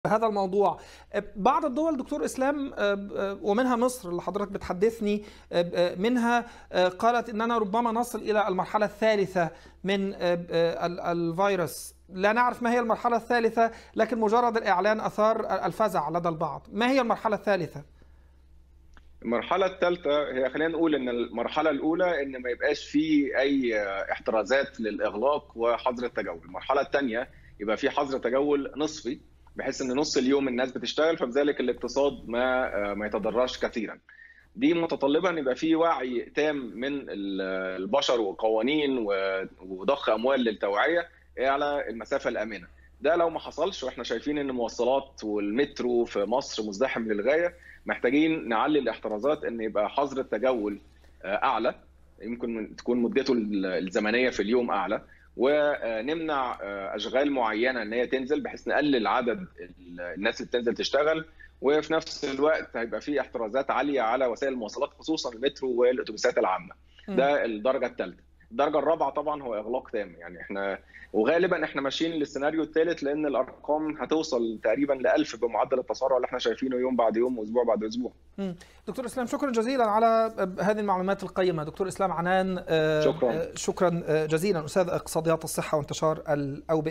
هذا الموضوع بعض الدول دكتور اسلام ومنها مصر اللي حضرتك بتحدثني منها قالت اننا ربما نصل الى المرحله الثالثه من الفيروس لا نعرف ما هي المرحله الثالثه لكن مجرد الاعلان اثار الفزع لدى البعض ما هي المرحله الثالثه المرحله الثالثه هي خلينا نقول ان المرحله الاولى ان ما يبقاش في اي احترازات للاغلاق وحظر التجول المرحله الثانيه يبقى في حظر تجول نصفي بحيث ان نص اليوم الناس بتشتغل فبذلك الاقتصاد ما ما يتضررش كثيرا دي متطلبه ان يبقى في وعي تام من البشر وقوانين وضخ اموال للتوعيه على المسافه الامنه ده لو ما حصلش واحنا شايفين ان المواصلات والمترو في مصر مزدحم للغايه محتاجين نعلي الاحترازات ان يبقى حظر التجول اعلى يمكن تكون مدته الزمنيه في اليوم اعلى ونمنع اشغال معينه ان هي تنزل بحيث نقلل عدد الناس اللي بتنزل تشتغل وفي نفس الوقت هيبقى في احترازات عاليه على وسائل المواصلات خصوصا المترو والاتوبيسات العامه ده الدرجه الثالثه الدرجه الرابعه طبعا هو اغلاق تام يعني احنا وغالبا احنا ماشيين للسيناريو الثالث لان الارقام هتوصل تقريبا ل 1000 بمعدل التسارع اللي احنا شايفينه يوم بعد يوم واسبوع بعد اسبوع. دكتور اسلام شكرا جزيلا على هذه المعلومات القيمه، دكتور اسلام عنان شكرا شكرا جزيلا استاذ اقتصاديات الصحه وانتشار الاوبئه